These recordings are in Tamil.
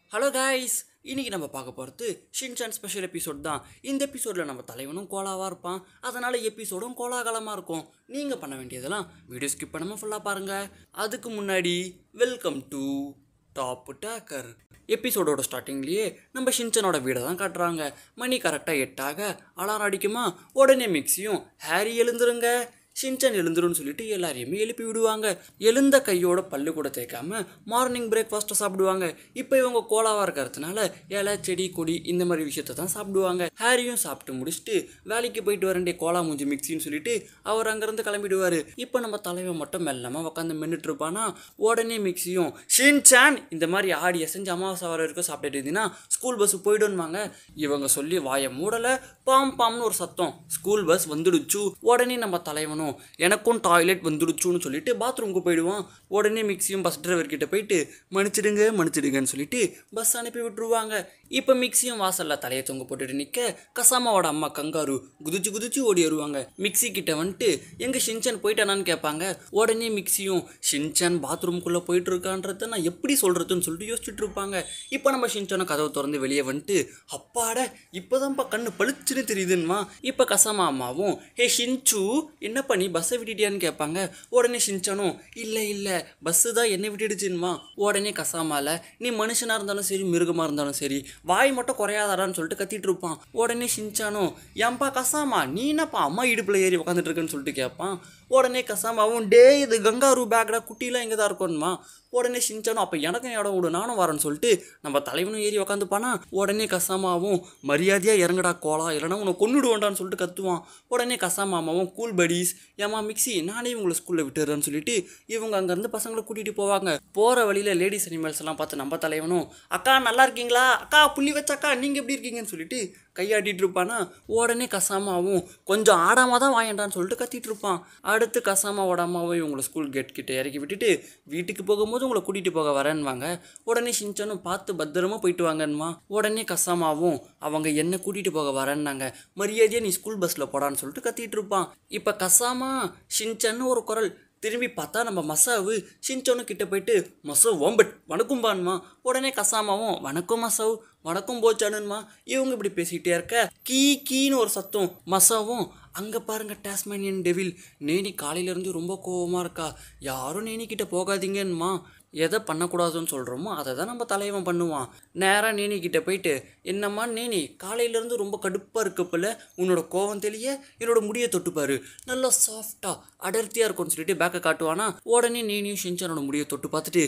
ஹலோ காய்ஸ் இன்னைக்கு நம்ம பார்க்க போகிறது ஷின்சான் ஸ்பெஷல் எபிசோட் தான் இந்த எபிசோடில் நம்ம தலைவனும் கோலாவாக இருப்பான் அதனால் எபிசோடும் கோலாகலமாக இருக்கும் நீங்கள் பண்ண வேண்டியதெல்லாம் வீடியோ ஸ்கிப் பண்ணாமல் ஃபுல்லாக பாருங்கள் அதுக்கு முன்னாடி வெல்கம் டு டாப் டேக்கர் எபிசோடோட ஸ்டார்டிங்லேயே நம்ம ஷின்சனோட வீடை தான் காட்டுறாங்க மணி கரெக்டாக எட்டாக அலாரம் அடிக்குமா உடனே மிக்ஸியும் ஹாரி எழுந்துருங்க ஷின்சன் எழுந்துருன்னு சொல்லிட்டு எல்லாரையுமே எழுப்பி விடுவாங்க எழுந்த கையோட பல்லு கூட தேய்க்காம மார்னிங் பிரேக்ஃபாஸ்ட்டை சாப்பிடுவாங்க இப்போ இவங்க கோலாவாக இருக்கிறதுனால இலை செடி கொடி இந்த மாதிரி விஷயத்த தான் சாப்பிடுவாங்க ஹாரியும் சாப்பிட்டு முடிச்சுட்டு வேலைக்கு போயிட்டு வரண்டே கோலா மூஞ்சி மிக்ஸின்னு சொல்லிட்டு அவர் அங்கேருந்து கிளம்பிடுவார் இப்போ நம்ம தலைவன் மட்டும் மெல்லமாக உட்காந்து மென்னுட்டு இருப்பானா உடனே மிக்ஸியும் ஷின்சான் இந்த மாதிரி ஆடி அசைஞ்சு அமாவாசை வர வரைக்கும் சாப்பிட்டுட்டு இருந்தீங்கன்னா ஸ்கூல் பஸ் போயிடுவாங்க இவங்க சொல்லி வாயை மூடலை பாம் பாம்னு ஒரு சத்தம் ஸ்கூல் பஸ் வந்துடுச்சு உடனே நம்ம தலைவனும் எனக்கும் டாய்லெட் வந்துடுச்சுன்னு சொல்லிட்டு பாத்ரூமுக்கு போயிடுவான் உடனே மிக்ஸியும் பஸ் டிரைவர் கிட்ட போயிட்டு மன்னிச்சிடுங்க மன்னிச்சிடுங்கன்னு சொல்லிட்டு பஸ் அனுப்பி விட்டுருவாங்க இப்போ மிக்ஸியும் வாசலில் தலையை தொங்க போட்டுட்டு நிற்க கசாமாவோட அம்மா கங்காரு குதிச்சு குதிச்சு ஓடி வருவாங்க மிக்ஸி கிட்ட வந்துட்டு எங்க ஷின்சன் போயிட்டானான்னு கேட்பாங்க உடனே மிக்ஸியும் ஷின்சன் பாத்ரூம்குள்ளே போயிட்டு இருக்கான்றத நான் எப்படி சொல்கிறதுன்னு சொல்லிட்டு யோசிச்சுட்டு இருப்பாங்க இப்போ நம்ம ஷின்சனை கதவை திறந்து வெளியே வந்துட்டு அப்பாட இப்போதான்ப்பா கண்ணு பளிச்சுன்னு தெரியுதுன்மா இப்போ கசாமா அம்மாவும் ஹே ஷின்சு என்னப்பா நீ பஸ்ஸை விட்டுட்டியான்னு கேட்பாங்க உடனே ஷின்சனும் இல்லை இல்லை பஸ்ஸு தான் என்னை விட்டுடுச்சுன்மா உடனே கசாமால நீ மனுஷனாக இருந்தாலும் சரி மிருகமாக இருந்தாலும் சரி வாய் மட்டும் குறையாதாடான்னு சொல்லிட்டு கத்திட்டு இருப்பான் உடனே ஷின்சானும் ஏன்பா கசாமா நீ என்னப்பா அம்மா இடுப்பில் ஏறி உட்காந்துட்டு இருக்கேன்னு சொல்லிட்டு கேட்பான் உடனே கசாமாவும் டே இது கங்காரு பேக்டா குட்டிலாம் இங்கே தான் இருக்கணுமா உடனே ஷின்சானும் அப்போ எனக்கும் இடம் விடு நானும் வரேன்னு சொல்லிட்டு நம்ம தலைவனும் ஏறி உக்காந்துப்பானா உடனே கசாமாவும் மரியாதையாக இறங்கடா கோலா இல்லைனா உன்னை கொன்னுடுவேண்டான்னு சொல்லிட்டு கத்துவான் உடனே கசாமாமாவும் கூல் படீஸ் ஏமா மிக்ஸி நானே உங்களை ஸ்கூலில் விட்டுறேன்னு சொல்லிட்டு இவங்க அங்கேருந்து பசங்களை கூட்டிகிட்டு போவாங்க போகிற வழியில் லேடிஸ் அனிமல்ஸ் எல்லாம் பார்த்து நம்ம தலைவனும் அக்கா நல்லா இருக்கீங்களா அக்கா புள்ளி வச்சாக்கா நீங்கள் எப்படி இருக்கீங்கன்னு சொல்லிட்டு கையாட்டிட்டு இருப்பானா உடனே கசாமாவும் கொஞ்சம் ஆடாம தான் வாயண்டான்னு சொல்லிட்டு கத்திட்டு இருப்பான் அடுத்து கசாமாவோட அம்மாவும் இவங்களை ஸ்கூல் கேட் கிட்ட இறக்கி விட்டுட்டு வீட்டுக்கு போகும்போது உங்களை கூட்டிகிட்டு போக வரேன்வாங்க உடனே ஷின்சனும் பார்த்து பத்திரமா போயிட்டு வாங்கன்மா உடனே கசாமாவும் அவங்க என்ன கூட்டிகிட்டு போக வரேன்னாங்க மரியாதையாக நீ ஸ்கூல் பஸ்ஸில் போடான்னு சொல்லிட்டு கத்திட்டு இருப்பான் இப்போ கசாமா ஷின்சன்னு ஒரு குரல் திரும்பி பார்த்தா நம்ம மசாவு ஷின்சோனு கிட்ட போயிட்டு மசவ் ஓம்பட் வணக்கம்பான்மா உடனே கசாமாவும் வணக்கம் மசவ் வணக்கம் போச்சானுன்மா இவங்க இப்படி பேசிக்கிட்டே இருக்க கீ கீன்னு ஒரு சத்தம் மசாவும் அங்கே பாருங்க டாஸ்மேனியன் டெவில் நேனி காலையிலேருந்து ரொம்ப கோவமாக இருக்கா யாரும் நேனி கிட்ட போகாதீங்கன்னுமா எதை பண்ணக்கூடாதுன்னு சொல்கிறோமோ அதை தான் நம்ம தலைவன் பண்ணுவான் நேராக நேனி கிட்ட போயிட்டு என்னம்மா நேனி காலையிலேருந்து ரொம்ப கடுப்பாக இருக்கப்பல உன்னோட கோவம் தெளிய என்னோட முடியை தொட்டுப்பாரு நல்லா சாஃப்டாக அடர்த்தியாக இருக்கும்னு சொல்லிட்டு பேக்கை காட்டுவானா உடனே நேனியும் ஷின்சானோட முடியை தொட்டு பார்த்துட்டு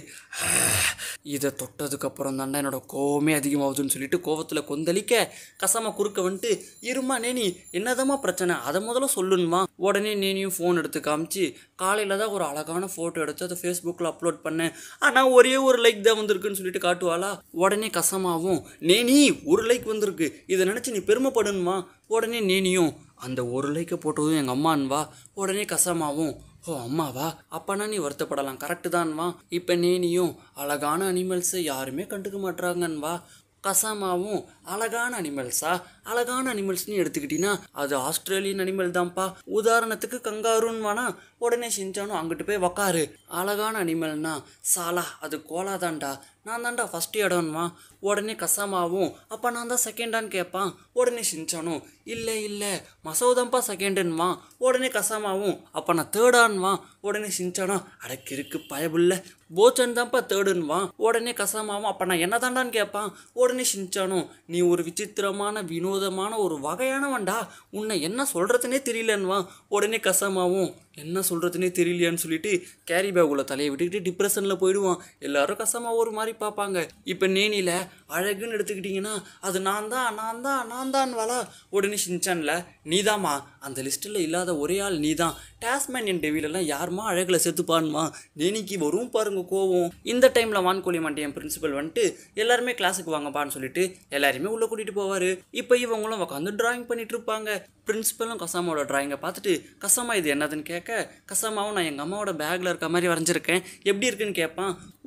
இதை தொட்டதுக்கப்புறம் தாண்டா என்னோட கோவமே அதிகமாகுதுன்னு சொல்லிட்டு கோவத்தில் கொந்தளிக்க கசாம குறுக்க வந்துட்டு இருமா நேனி என்னதாம்மா பிரச்சனை அதை முதல்ல சொல்லுன்மா உடனே நேனியும் ஃபோன் எடுத்து காமிச்சு காலையில் தான் ஒரு அழகான ஃபோட்டோ எடுத்து அதை ஃபேஸ்புக்கில் அப்லோட் பண்ணேன் ஆனால் ஒரே ஒரு லைக் தான் வந்திருக்குன்னு சொல்லிட்டு காட்டுவாளா உடனே கசமாவும் நேனி ஒரு லைக் வந்திருக்கு இதை நினச்சி நீ பெருமைப்படணுமா உடனே நேனியும் அந்த ஒரு லைக்கை போட்டதும் எங்கள் அம்மான்வா உடனே கசமாவும் ஓ அம்மாவா அப்பனா நீ வருத்தப்படலாம் கரெக்டு தான்வா இப்போ நேனியும் அழகான அனிமல்ஸை யாருமே கண்டுக்க மாட்றாங்கன்வா கசாமாவும் அழகான அனிமல்ஸா அழகான அனிமல்ஸ்னு எடுத்துக்கிட்டீங்கன்னா அது ஆஸ்திரேலியன் அனிமல் தான்ப்பா உதாரணத்துக்கு கங்காருன்வானா உடனே செஞ்சானும் அங்கிட்டு போய் உக்காரு அழகான அனிமல்னா சாலா அது கோலா தான்டா நான் தான்டா ஃபஸ்ட் இடம்மா உடனே கசாமாவும் அப்போ நான் தான் செகண்டான்னு கேட்பான் உடனே சிஞ்சானும் இல்லை இல்லை மசோதம்பா செகண்டுன்மா உடனே கசாமாவும் அப்போ நான் தேர்டான்வா உடனே சிஞ்சானோ அடக்கு இருக்கு பயபுல்ல போச்சன் தான்ப்பா தேர்டுன்வா உடனே கசாமாவும் அப்போ நான் என்ன தாண்டான்னு கேட்பான் உடனே சிஞ்சானும் நீ ஒரு விசித்திரமான வினோதமான ஒரு வகையானவன்டா உன்னை என்ன சொல்கிறதுனே தெரியலன்வா உடனே கசாமாவும் என்ன சொல்கிறதுனே தெரியலையான்னு சொல்லிட்டு கேரி பேக்குள்ள தலையை விட்டுக்கிட்டு டிப்ரெஷனில் போயிடுவான் எல்லாரும் கசமா ஒரு மாதிரி பார்ப்பாங்க இப்போ நேனியில் அழகுன்னு எடுத்துக்கிட்டிங்கன்னா அது நான் தான் நான் தான் நான் தான் வாளா உடனே ஷின்சான்ல நீதாம்மா அந்த லிஸ்ட்டில் இல்லாத ஒரே ஆள் நீ தான் டாஸ்மேனியன் டெவிலெல்லாம் யாருமா அழகில் செத்துப்பான்மா நேனிக்கு வரும் பாருங்க கோவம் இந்த டைமில் வான்கோழி மண்டியம் பிரின்சிபல் வந்துட்டு எல்லாருமே கிளாஸுக்கு வாங்கப்பான்னு சொல்லிட்டு எல்லாருமே உள்ளே கூட்டிகிட்டு போவார் இப்போ இவங்களும் உட்காந்து டிராயிங் பண்ணிட்டு இருப்பாங்க பிரின்சிபலும் கசாமாவோட டிராயிங்கை பார்த்துட்டு கசாமா இது என்னதுன்னு கேட்க கசாமாவும் நான் எங்கள் அம்மாவோட பேக்கில் இருக்க மாதிரி வரைஞ்சிருக்கேன் எப்படி இருக்குன்னு கேட்பான்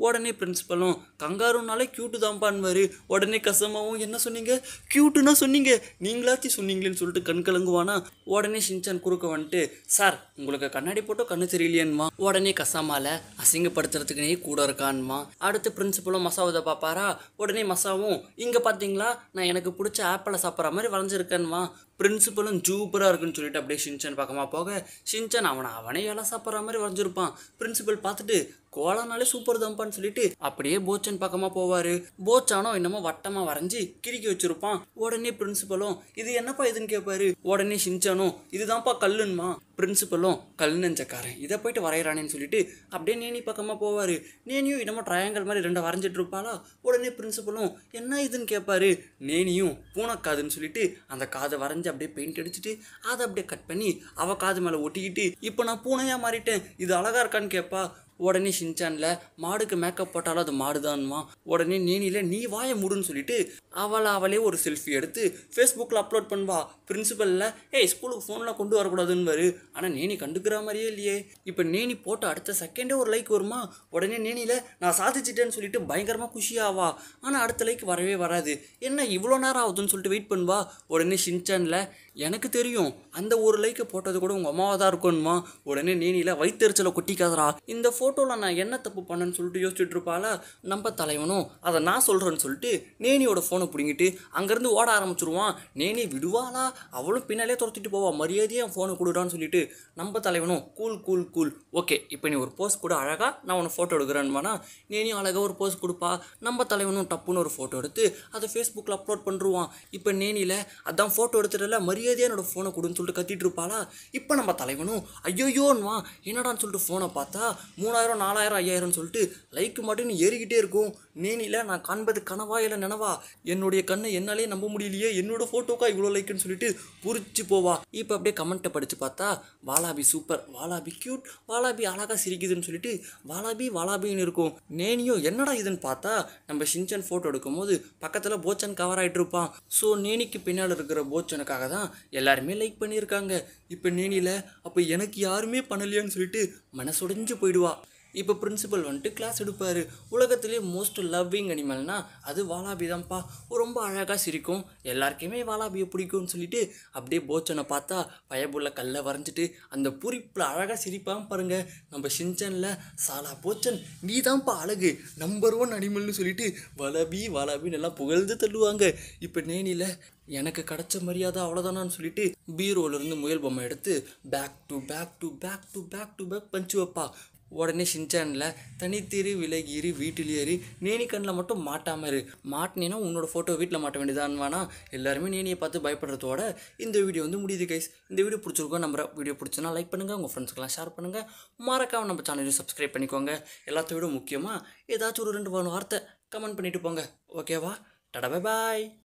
உடனே பிரின்சிபலும் கங்காருனாலே க்யூட்டு தான்ப்பான்வாரு உடனே கசமாவும் என்ன சொன்னீங்க க்யூட்டுன்னா சொன்னீங்க நீங்களாச்சும் சொன்னீங்களேன்னு சொல்லிட்டு கண் கலங்குவானா உடனே ஷின்சான் குறுக்க வந்துட்டு சார் உங்களுக்கு கண்ணாடி போட்டோ கண்ணு தெரியலையேன்மா உடனே கசாமால அசிங்கப்படுத்துறதுக்குனே கூட இருக்கான்மா அடுத்து பிரின்சிபலும் மசாவதை பார்ப்பாரா உடனே மசாவும் இங்கே பார்த்தீங்களா நான் எனக்கு பிடிச்ச ஆப்பிளை சாப்பிட்ற மாதிரி வரைஞ்சிருக்கேன்மா பிரின்சிபலும் ஜூப்பராக இருக்குன்னு சொல்லிட்டு அப்படியே ஷின்சான் பக்கமாக போக ஷின்சான் அவனை அவனே இலை சாப்பிட்ற மாதிரி வரைஞ்சிருப்பான் பிரின்சிபல் பார்த்துட்டு கோலனாலே சூப்பர் தான்ப்பான்னு சொல்லிட்டு அப்படியே போச்சன் பக்கமாக போவார் போச்சானோ என்னமோ வட்டமாக வரைஞ்சி கிறுக்கி வச்சிருப்பான் உடனே பிரின்சிபலும் இது என்னப்பா இதுன்னு கேட்பாரு உடனே ஷின்சானும் இதுதான்ப்பா கல்லுன்மா பிரின்சிபலும் கல் நெஞ்சக்காரன் இதை போயிட்டு வரைகிறானேன்னு சொல்லிட்டு அப்படியே நேனி பக்கமாக போவார் நேனியும் என்னமோ ட்ரையாங்கல் மாதிரி ரெண்டை வரைஞ்சிட்டு இருப்பாளா உடனே பிரின்சிபலும் என்ன இதுன்னு கேட்பாரு நேனியும் பூனைக்காதுன்னு சொல்லிட்டு அந்த காதை வரைஞ்சி அப்படியே பெயிண்ட் அடிச்சுட்டு அதை அப்படியே கட் பண்ணி அவ காது மேலே ஒட்டிக்கிட்டு இப்போ நான் பூனையாக மாறிட்டேன் இது அழகா இருக்கான்னு கேட்பா உடனே ஷின்சான்ல மாடுக்கு மேக்கப் போட்டாலும் அது மாடுதான்மா உடனே நேனில நீ வாயை மூடுன்னு சொல்லிட்டு அவளை அவளே ஒரு செல்ஃபி எடுத்து ஃபேஸ்புக்கில் அப்லோட் பண்ணுவா பிரின்சிபலில் ஏய் ஸ்கூலுக்கு ஃபோன்லாம் கொண்டு வரக்கூடாதுன்னு ஆனால் நேனி கண்டுக்கிற மாதிரியே இல்லையே இப்போ நேனி போட்ட அடுத்த செகண்டே ஒரு லைக் வருமா உடனே நேனியில் நான் சாதிச்சிட்டேன்னு சொல்லிட்டு பயங்கரமாக குஷியாவா ஆனால் அடுத்த லைக் வரவே வராது என்ன இவ்வளோ நேரம் ஆகுதுன்னு சொல்லிட்டு வெயிட் பண்ணுவா உடனே ஷின்சான்ல எனக்கு தெரியும் அந்த ஒரு லைக்கை போட்டது கூட உங்கள் அம்மாவாக தான் இருக்கணுமா உடனே நேனியில் வயிற்றுச்சலை கொட்டிக்காதரா இந்த ஃபோட்டோவில் நான் என்ன தப்பு பண்ணேன்னு சொல்லிட்டு யோசிச்சுட்டு இருப்பாளா நம்ம தலைவனும் அதை நான் சொல்கிறேன்னு சொல்லிட்டு நேனியோட ஃபோனை பிடிங்கிட்டு அங்கேருந்து ஓட ஆரம்பிச்சிருவான் நேனி விடுவாளா அவளும் பின்னாலே துரத்திட்டு போவா மரியாதையாக என் ஃபோனை கொடுடான்னு சொல்லிட்டு நம்ம தலைவனும் கூல் கூல் கூல் ஓகே இப்போ நீ ஒரு போஸ் கூட அழகாக நான் உன்னை ஃபோட்டோ எடுக்கிறேன்மானா நேனியும் அழகாக ஒரு போஸ் கொடுப்பா நம்ம தலைவனும் டப்புன்னு ஒரு ஃபோட்டோ எடுத்து அதை ஃபேஸ்புக்கில் அப்லோட் பண்ணுருவான் இப்போ நேனியில் அதான் ஃபோட்டோ எடுத்துடல மரியாதையாக என்னோட ஃபோனை கொடுன்னு சொல்லிட்டு கத்திட்டு இருப்பாளா இப்போ நம்ம தலைவனும் ஐயோயோன்வா என்னடான்னு சொல்லிட்டு ஃபோனை பார்த்தா மூணாயிரம் நாலாயிரம் ஐயாயிரம்னு சொல்லிட்டு லைக் மட்டும் ஏறிக்கிட்டே இருக்கும் நேனியில் நான் காண்பது கனவா இல்லை நினவா என்னுடைய கண்ணை என்னாலே நம்ப முடியலையே என்னோட ஃபோட்டோக்கா இவ்வளோ லைக்குன்னு சொல்லிட்டு புரிச்சு போவா இப்போ அப்படியே கமெண்ட்டை படித்து பார்த்தா வாலாபி சூப்பர் வாலாபி க்யூட் வாலாபி அழகாக சிரிக்குதுன்னு சொல்லிட்டு வாலாபி வாலாபின்னு இருக்கும் நேனியோ என்னடா இதுன்னு பார்த்தா நம்ம ஷின்சன் ஃபோட்டோ எடுக்கும்போது பக்கத்தில் போச்சன் கவர் ஆகிட்டு இருப்பான் ஸோ நேனிக்கு பின்னால் இருக்கிற போச்சனுக்காக தான் எல்லாருமே லைக் பண்ணியிருக்காங்க இப்போ நேனியில் அப்போ எனக்கு யாருமே பண்ணலையான்னு சொல்லிட்டு மனசுடைஞ்சு போயிடுவா இப்போ பிரின்சிபல் வந்துட்டு கிளாஸ் எடுப்பார் உலகத்திலே மோஸ்ட் லவ்விங் அனிமல்னா அது வாலாபி தான்ப்பா ரொம்ப அழகாக சிரிக்கும் எல்லாருக்குமே வாலாபியை பிடிக்கும்னு சொல்லிட்டு அப்படியே போச்சனை பார்த்தா பயபுள்ள கல்லை வரைஞ்சிட்டு அந்த பூரிப்பில் அழகாக சிரிப்பான் பாருங்க நம்ம ஷின்சனில் சாலா போச்சன் நீ தான்ப்பா அழகு நம்பர் ஒன் அனிமல்னு சொல்லிட்டு வலபி வலபின்னு எல்லாம் புகழ்ந்து தள்ளுவாங்க இப்போ நேனியில் எனக்கு கிடைச்ச மரியாதை அவ்வளோதானான்னு சொல்லிட்டு பீரோலேருந்து முயல் பொம்மை எடுத்து back to back to back to back to back பஞ்சு வைப்பா உடனே ஷின்சானில் தனித்திரு விலகிரு வீட்டில் ஏறி நேனி கண்ணில் மட்டும் மாட்டாம இரு மாட்டினேன்னா உன்னோட ஃபோட்டோ வீட்டில் மாட்ட வேண்டியதான் வேணா எல்லாருமே நேனியை பார்த்து பயப்படுறதோட இந்த வீடியோ வந்து முடியுது கைஸ் இந்த வீடியோ பிடிச்சிருக்கோம் நம்ம வீடியோ பிடிச்சனா லைக் பண்ணுங்கள் உங்கள் ஃப்ரெண்ட்ஸ்க்கெல்லாம் ஷேர் பண்ணுங்கள் மறக்காம நம்ம சேனலையும் சப்ஸ்கிரைப் பண்ணிக்கோங்க எல்லாத்த விட முக்கியமாக ஏதாச்சும் ஒரு ரெண்டு மூணு வார்த்தை கமெண்ட் பண்ணிட்டு போங்க ஓகேவா டடா பாய்